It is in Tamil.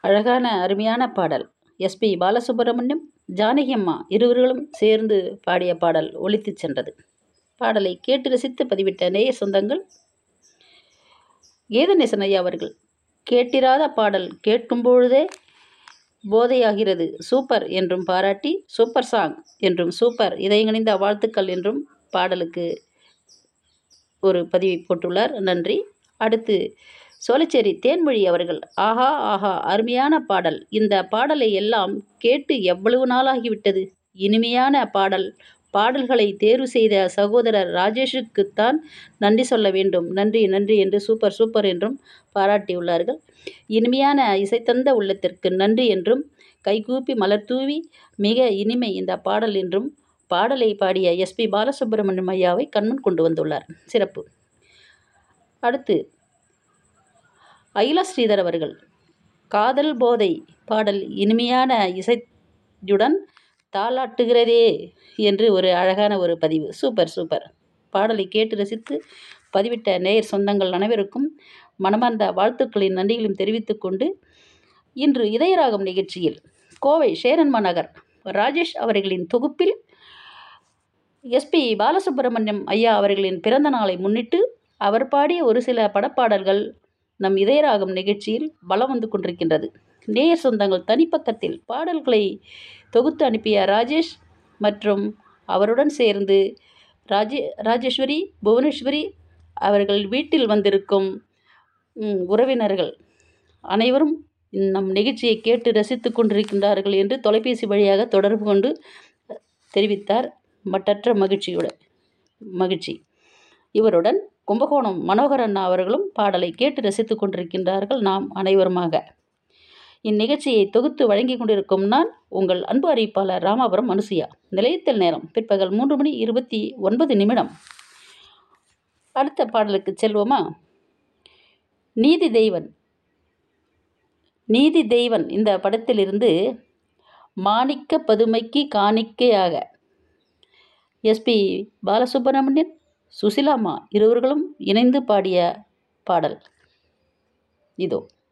அழகான அருமையான பாடல் எஸ்பி பாலசுப்ரமணியம் ஜானகி அம்மா இருவர்களும் சேர்ந்து பாடிய பாடல் ஒலித்துச் சென்றது பாடலை கேட்டு ரசித்து பதிவிட்ட நேய சொந்தங்கள் கீதநேசன் ஐயா அவர்கள் கேட்டிராத பாடல் கேட்கும் பொழுதே போதையாகிறது சூப்பர் என்றும் பாராட்டி சூப்பர் சாங் என்றும் சூப்பர் இதயங்கணிந்த வாழ்த்துக்கள் என்றும் பாடலுக்கு ஒரு பதிவை போட்டுள்ளார் நன்றி அடுத்து சோலைச்சேரி தேன்மொழி அவர்கள் ஆஹா ஆஹா அருமையான பாடல் இந்த பாடலை எல்லாம் கேட்டு எவ்வளவு நாளாகிவிட்டது இனிமையான பாடல் பாடல்களை தேர்வு செய்த சகோதரர் ராஜேஷுக்குத்தான் நன்றி சொல்ல வேண்டும் நன்றி நன்றி என்று சூப்பர் சூப்பர் என்றும் பாராட்டியுள்ளார்கள் இனிமையான இசைத்தந்த உள்ளத்திற்கு நன்றி என்றும் கைகூப்பி மலர் தூவி மிக இனிமை இந்த பாடல் என்றும் பாடலை பாடிய எஸ்பி பாலசுப்ரமணியம் ஐயாவை கண்முன் கொண்டு வந்துள்ளார் சிறப்பு அடுத்து அகிலா ஸ்ரீதர் அவர்கள் காதல் போதை பாடல் இனிமையான இசையுடன் தாளாட்டுகிறதே என்று ஒரு அழகான ஒரு பதிவு சூப்பர் சூப்பர் பாடலை கேட்டு ரசித்து பதிவிட்ட நேயர் சொந்தங்கள் அனைவருக்கும் மனமார்ந்த வாழ்த்துக்களின் நன்றிகளையும் தெரிவித்துக் கொண்டு இன்று இதயராகம் நிகழ்ச்சியில் கோவை ஷேரன்மா நகர் ராஜேஷ் அவர்களின் தொகுப்பில் எஸ்பி பாலசுப்ரமணியம் ஐயா அவர்களின் பிறந்த நாளை முன்னிட்டு அவர் பாடிய ஒரு சில படப்பாடல்கள் நம் இதயராகம் நிகழ்ச்சியில் வலம் வந்து கொண்டிருக்கின்றது நேயர் சொந்தங்கள் தனிப்பக்கத்தில் பாடல்களை தொகுத்து அனுப்பிய ராஜேஷ் மற்றும் அவருடன் சேர்ந்து ராஜே ராஜேஸ்வரி புவனேஸ்வரி அவர்கள் வீட்டில் வந்திருக்கும் உறவினர்கள் அனைவரும் நம் நிகழ்ச்சியை கேட்டு ரசித்து கொண்டிருக்கின்றார்கள் என்று தொலைபேசி வழியாக தொடர்பு கொண்டு தெரிவித்தார் மட்டற்ற மகிழ்ச்சியோட மகிழ்ச்சி இவருடன் கும்பகோணம் மனோகர் அண்ணா அவர்களும் பாடலை கேட்டு ரசித்து கொண்டிருக்கின்றார்கள் நாம் அனைவருமாக இந்நிகழ்ச்சியை தொகுத்து வழங்கி கொண்டிருக்கும் நான் உங்கள் அன்பு அறிவிப்பாளர் ராமாபுரம் அனுசுயா நிலையத்தில் நேரம் பிற்பகல் மூன்று மணி இருபத்தி ஒன்பது நிமிடம் அடுத்த பாடலுக்கு செல்வோமா நீதி தெய்வன் நீதி தெய்வன் இந்த படத்திலிருந்து மாணிக்க பதுமைக்கு காணிக்கையாக எஸ்பி பாலசுப்ரமணியன் சுசிலாமா இருவர்களும் இணைந்து பாடிய பாடல் இதோ